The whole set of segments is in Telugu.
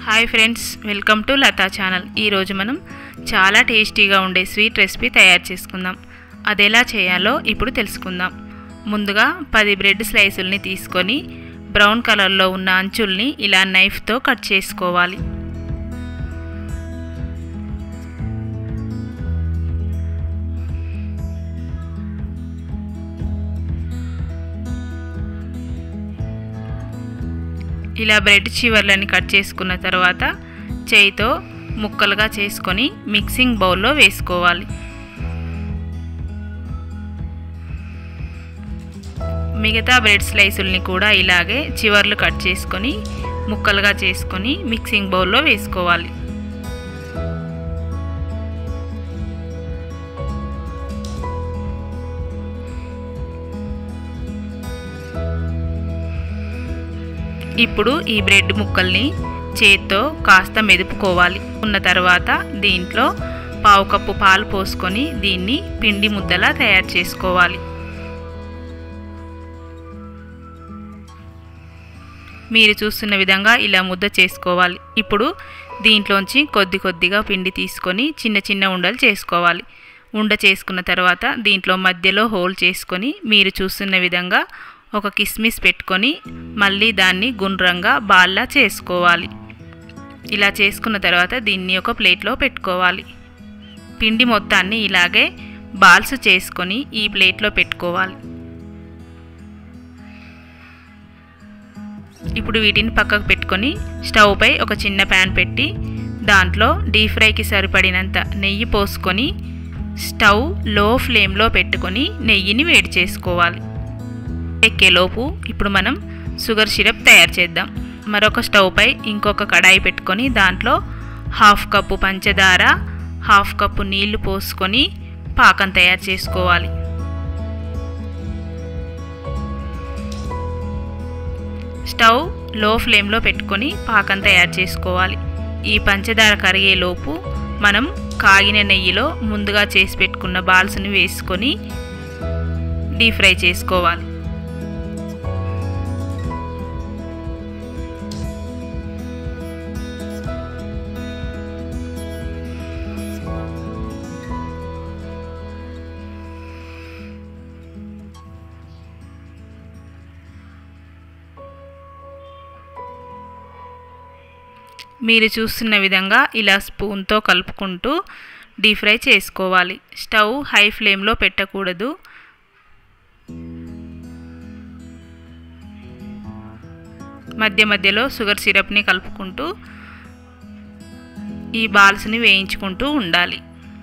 hi friends welcome to Latha channel ఈరోజు మనం చాలా టేస్టీగా ఉండే స్వీట్ రెసిపీ తయారు చేసుకుందాం అది ఎలా చేయాలో ఇప్పుడు తెలుసుకుందాం ముందుగా పది బ్రెడ్ స్లైసుల్ని తీసుకొని బ్రౌన్ కలర్లో ఉన్న అంచుల్ని ఇలా నైఫ్తో కట్ చేసుకోవాలి ఇలా బ్రెడ్ చివర్లని కట్ చేసుకున్న తర్వాత చేయితో ముక్కలుగా చేసుకొని మిక్సింగ్ బౌల్లో వేసుకోవాలి మిగతా బ్రెడ్ స్లైసుల్ని కూడా ఇలాగే చివర్లు కట్ చేసుకొని ముక్కలుగా చేసుకొని మిక్సింగ్ బౌల్లో వేసుకోవాలి ఇప్పుడు ఈ బ్రెడ్ ముక్కల్ని చేత్తో కాస్త మెదుపుకోవాలి ఉన్న తర్వాత దీంట్లో పావు కప్పు పాలు పోసుకొని దీన్ని పిండి ముద్దలా తయారు చేసుకోవాలి మీరు చూస్తున్న విధంగా ఇలా ముద్ద చేసుకోవాలి ఇప్పుడు దీంట్లోంచి కొద్ది కొద్దిగా పిండి తీసుకొని చిన్న చిన్న ఉండలు చేసుకోవాలి ఉండ చేసుకున్న తర్వాత దీంట్లో మధ్యలో హోల్ చేసుకొని మీరు చూస్తున్న విధంగా ఒక కిస్మిస్ పెట్టుకొని మళ్ళీ దాన్ని గుండ్రంగా బాల్లా చేసుకోవాలి ఇలా చేసుకున్న తర్వాత దీన్ని ఒక ప్లేట్లో పెట్టుకోవాలి పిండి మొత్తాన్ని ఇలాగే బాల్స్ చేసుకొని ఈ ప్లేట్లో పెట్టుకోవాలి ఇప్పుడు వీటిని పక్కకు పెట్టుకొని స్టవ్ పై ఒక చిన్న ప్యాన్ పెట్టి దాంట్లో డీప్ ఫ్రైకి సరిపడినంత నెయ్యి పోసుకొని స్టవ్ లో ఫ్లేమ్లో పెట్టుకొని నెయ్యిని వేడి చేసుకోవాలి ఎక్కేలోపు ఇప్పుడు మనం షుగర్ సిరప్ తయారు చేద్దాం మరొక స్టవ్ పై ఇంకొక కడాయి పెట్టుకొని దాంట్లో హాఫ్ కప్పు పంచదార హాఫ్ కప్పు నీళ్లు పోసుకొని పాకం తయారు చేసుకోవాలి స్టవ్ లో ఫ్లేమ్లో పెట్టుకొని పాకం తయారు చేసుకోవాలి ఈ పంచదార కరిగేలోపు మనం కాగిన నెయ్యిలో ముందుగా చేసి పెట్టుకున్న బాల్స్ని వేసుకొని డీప్ ఫ్రై చేసుకోవాలి మీరు చూస్తున్న విధంగా ఇలా స్పూన్తో కలుపుకుంటూ డీప్ ఫ్రై చేసుకోవాలి స్టవ్ హై ఫ్లేమ్లో పెట్టకూడదు మధ్య మధ్యలో షుగర్ సిరప్ని కలుపుకుంటూ ఈ బాల్స్ని వేయించుకుంటూ ఉండాలి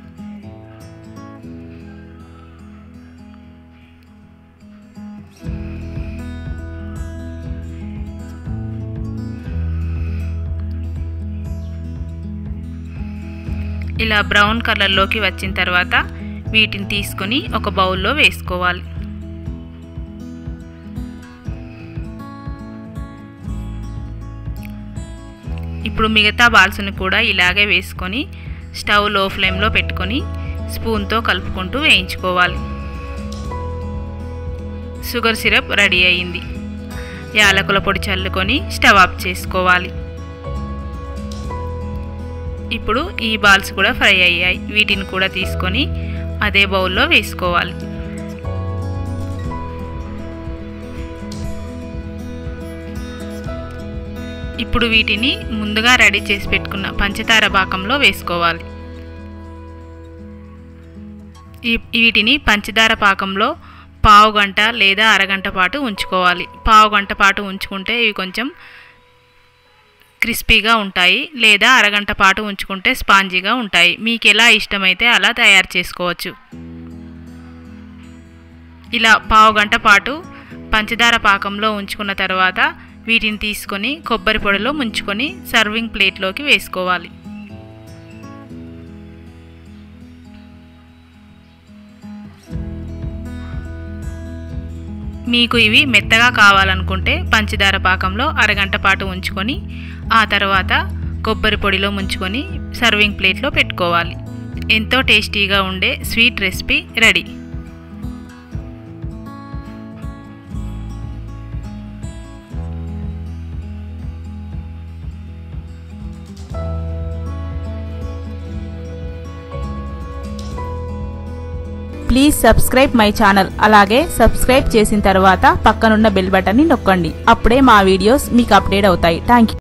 ఇలా బ్రౌన్ కలర్లోకి వచ్చిన తర్వాత వీటిని తీసుకొని ఒక బౌల్లో వేసుకోవాలి ఇప్పుడు మిగతా బాల్స్ని కూడా ఇలాగే వేసుకొని స్టవ్ లో ఫ్లేమ్లో పెట్టుకొని స్పూన్తో కలుపుకుంటూ వేయించుకోవాలి షుగర్ సిరప్ రెడీ అయింది యాలకుల పొడి చల్లుకొని స్టవ్ ఆఫ్ చేసుకోవాలి ఇప్పుడు ఈ బాల్స్ కూడా ఫ్రై అయ్యాయి వీటిని కూడా తీసుకొని అదే బౌల్లో వేసుకోవాలి ఇప్పుడు వీటిని ముందుగా రెడీ చేసి పెట్టుకున్న పంచదార పాకంలో వేసుకోవాలి ఈ వీటిని పంచదార పాకంలో పావు గంట లేదా అరగంట పాటు ఉంచుకోవాలి పావు గంట పాటు ఉంచుకుంటే ఇవి కొంచెం క్రిస్పీగా ఉంటాయి లేదా అరగంట పాటు ఉంచుకుంటే స్పాంజీగా ఉంటాయి మీకు ఎలా ఇష్టమైతే అలా తయారు చేసుకోవచ్చు ఇలా పావు గంట పాటు పంచదార పాకంలో ఉంచుకున్న తర్వాత వీటిని తీసుకొని కొబ్బరి పొడిలో ముంచుకొని సర్వింగ్ ప్లేట్లోకి వేసుకోవాలి మీకు ఇవి మెత్తగా కావాలనుకుంటే పంచదార పాకంలో అరగంట పాటు ఉంచుకొని ఆ తర్వాత కొబ్బరి పొడిలో ముంచుకొని సర్వింగ్ ప్లేట్లో పెట్టుకోవాలి ఎంతో టేస్టీగా ఉండే sweet recipe ready please subscribe my channel అలాగే సబ్స్క్రైబ్ చేసిన తర్వాత పక్కనున్న బెల్ బటన్ని నొక్కండి అప్పుడే మా వీడియోస్ మీకు అప్డేట్ అవుతాయి థ్యాంక్ యూ